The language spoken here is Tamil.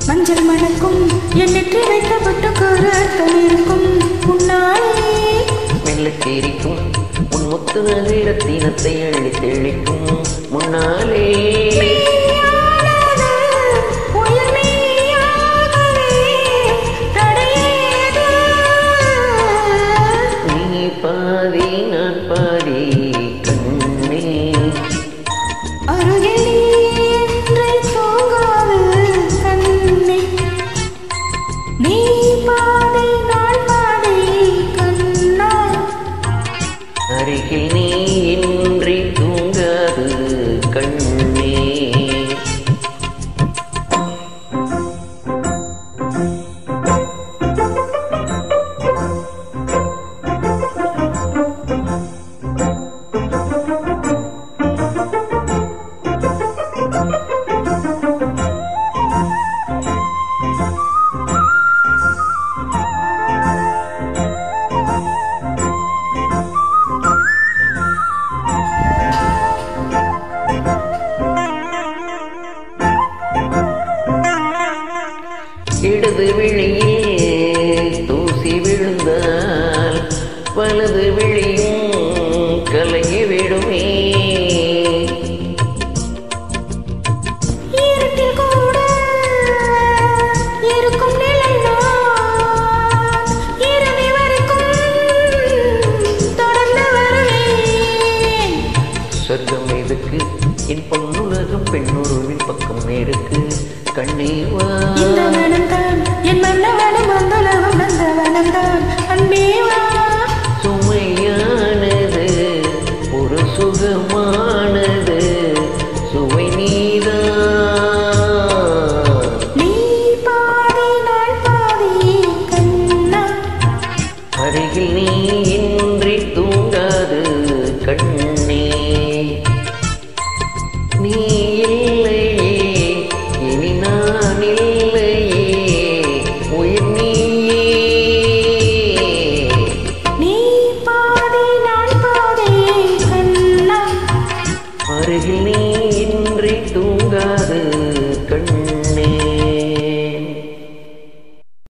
மஞ்சள் மணக்கும் என் நெற்றி வைக்கப்பட்டு கரத்தம் இருக்கும் உன்னாலே மெல்லச்சேரிக்கும் உன் முத்து நகரத்தினத்தை அள்ளி தெளிக்கும் முன்னாலே மெய்யானது உயிர் மெய்யாகவே தடையேது நீ பாதி நான் பாதி கண்ணே அருகில் நீ இன்றி தூங்காது கண்ணே நீ பாதி நான் பாதி கண்ணா அருகில் நீ இன்றி தூங்காது கண்ணே இடது விழியில் தூசி விழுந்தால் வலது விழியும் கலங்கி விடுமே இருட்டில் கூட இருக்கும் நிலை நான் இறுதி வரைக்கும் தொடர்ந்து வருவேன் சொர்க்கம் எதுக்கு என் பொன்னுலகம் பெண்ணுருவின் பக்கம் நேருக்கு கண்ணே வா இந்த மனம்தான் என் மன்னவனும் வந்தளவும் வந்த வனம்தான் அன்பே வா சுமையானது ஒரு சுகமானது சுவை நீதான் நீ பாதி நான் பாதி கண்ணா அருகில் நீ இன்றி தூங்காது கண்ணே நீ இல்லையே இனி நான் இல்லையே உயிர் நீயே நீ பாதி நான் பாதி கண்ணா அருகில் நீ இன்றி தூங்காது